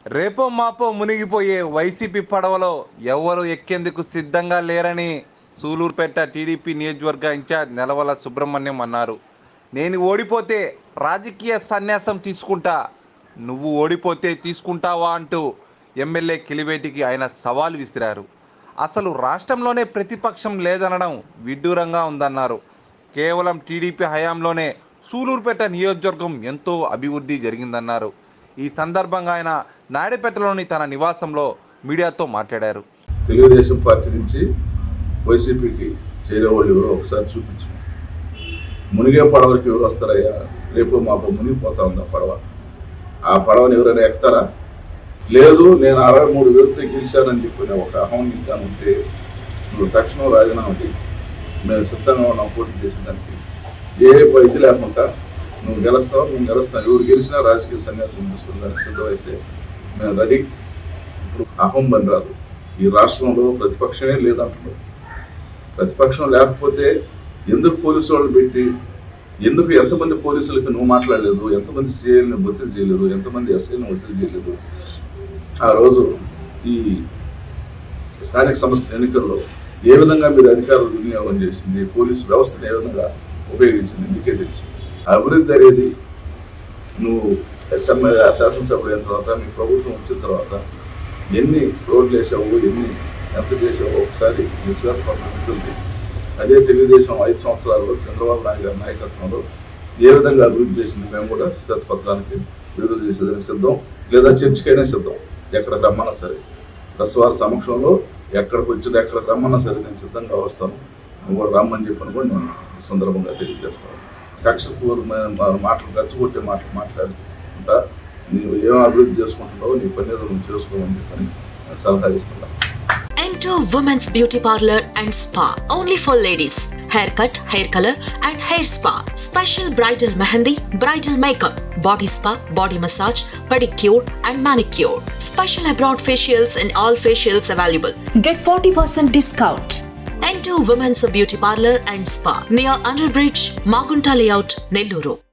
రేపో మాపో మునిగిపోయే వైసీపీ పడవలో ఎవరు ఎక్కేందుకు సిద్ధంగా లేరని సూలూరుపేట టీడీపీ నియోజకవర్గ ఇన్ఛార్జ్ నెలవల సుబ్రహ్మణ్యం అన్నారు నేను ఓడిపోతే రాజకీయ సన్యాసం తీసుకుంటా నువ్వు ఓడిపోతే తీసుకుంటావా అంటూ ఎమ్మెల్యే కిలివేటికి ఆయన సవాల్ విసిరారు అసలు రాష్ట్రంలోనే ప్రతిపక్షం లేదనడం విడ్డూరంగా ఉందన్నారు కేవలం టీడీపీ హయాంలోనే సూలూరుపేట నియోజకవర్గం ఎంతో అభివృద్ధి జరిగిందన్నారు ఈ సందర్భంగా ఆయన నాయుడుపేటలోని తన నివాసంలో మీడియాతో మాట్లాడారు తెలుగుదేశం పార్టీ నుంచి వైసీపీకి చేరే వాళ్ళు ఎవరో ఒకసారి చూపించు మునిగే పడవలకి ఎవరు వస్తారయ్యా రేపు మాకు మునిగిపోతా ఉంది ఆ పడవ ఆ పడవని ఎవరైనా ఎక్కుతారా లేదు నేను అరవై మూడు వేలతో గెలిచానని చెప్పిన ఒక అహం ఇంకా ఉంటే నువ్వు తక్షణం రాజీనామా చేయి మేము సిద్ధంగా ఉన్నాం పోటీ చేసిన దానికి ఏ ఇది లేకుండా నువ్వు గెలుస్తావు నువ్వు గెలుస్తావు ఎవరు గెలిచినా రాజకీయ సన్యాసం తీసుకుని సిద్ధమైతే మేము రెడీ ఇప్పుడు అహం పని రాదు ఈ రాష్ట్రంలో ప్రతిపక్షమే లేదంటున్నారు ప్రతిపక్షం లేకపోతే ఎందుకు పోలీసు వాళ్ళు పెట్టి ఎందుకు ఎంతమంది పోలీసులకు నువ్వు మాట్లాడలేదు ఎంతమంది సీఐలను ఒత్తిడి చేయలేదు ఎంతమంది ఎస్ఐలను ఒత్తిడి చేయలేదు ఆ రోజు ఈ స్థానిక సంస్థ ఎన్నికల్లో ఏ విధంగా మీరు అధికారులు వినియోగం చేసింది పోలీసు వ్యవస్థను ఏ విధంగా ఉపయోగించింది మీకే తెలుసు అభివృద్ధి అనేది నువ్వు ఎస్ఎంఏ శాసనసభ అయిన తర్వాత మీ ప్రభుత్వం వచ్చిన తర్వాత ఎన్ని రోడ్లు వేసావు ఎన్ని ఎంత చేసావు ఒకసారి మీ శ్వేతపత్రం ఉంటుంది అదే తెలుగుదేశం ఐదు సంవత్సరాల్లో చంద్రబాబు నాయుడు గారి నాయకత్వంలో ఏ విధంగా అభివృద్ధి చేసింది మేము కూడా శ్వేతపత్రానికి విడుదల చేసేదానికి సిద్ధం లేదా చర్చకైనా సిద్ధం ఎక్కడికి రమ్మన్నా సరే ప్రెస్ వారి సమక్షంలో ఎక్కడికి వచ్చినా ఎక్కడికి రమ్మన్నా సరే నేను సిద్ధంగా వస్తాను నువ్వు కూడా రమ్మని చెప్పని కూడా నేను ఈ సందర్భంగా తెలియజేస్తాను కక్షపూర్వమైన మాటలు రెచ్చగొట్టే మాటలు మాట్లాడుకుంటా నీవు ఏం అభివృద్ధి చేసుకుంటున్నావో నీ పని ఏదో నువ్వు చేసుకోమని చెప్పని నేను సలహా ఇస్తున్నాను Enter Women's Beauty Parlor and Spa. Only for ladies. Haircut, hair color, and hair spa. Special bridal mehendi, bridal makeup, body spa, body massage, pedicure, and manicure. Special abroad facials and all facials available. Get 40% discount. Enter Women's Beauty Parlor and Spa near Underbridge, Magunta Layout, Nelluru.